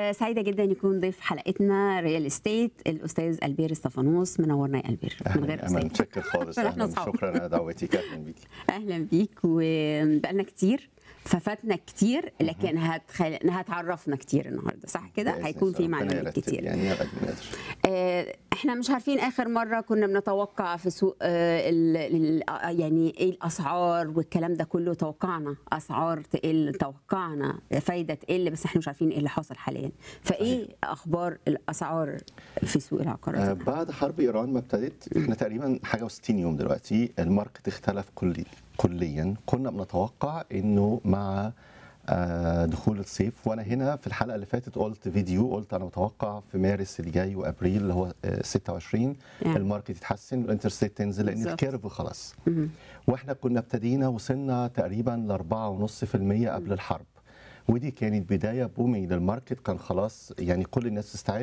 آه سعيده جدا يكون ضيف حلقتنا ريال استيت الاستاذ البير استفانوس منورنا يا البير من غير انا استاذ متشكر خالص إحنا اهلا أصحاب. شكرا على دعوتك اهلا بيكي اهلا بيك وبقالنا كتير ففاتنا كتير لكن هتخل... هتعرفنا كتير النهارده صح كده بإذن هيكون في الله. ربنا معلومات يرتب كتير يعني على قد ما نقدر آه، احنا مش عارفين اخر مره كنا بنتوقع في سوق آه، ال- ال- آه، يعني ايه الاسعار والكلام ده كله توقعنا اسعار تقل توقعنا فايده تقل بس احنا مش عارفين ايه اللي حاصل حاليا فايه اخبار الاسعار في سوق آه، العقارات بعد حرب ايران ما ابتدت احنا تقريبا حاجه و60 يوم دلوقتي الماركت اختلف كلي كليا كنا بنتوقع انه مع آه، دخول الصيف وانا هنا في الحلقه اللي فاتت قلت فيديو قلت انا متوقع في مارس اللي جاي وابريل اللي هو آه، 26 يعني. الماركت يتحسن والانترست ريت تنزل لان بالظبط. الكيرف خلاص مهم. واحنا كنا ابتدينا وصلنا تقريبا ل 4.5% قبل الحرب ودي كانت بدايه بومينج للماركت كان خلاص يعني كل الناس تستعد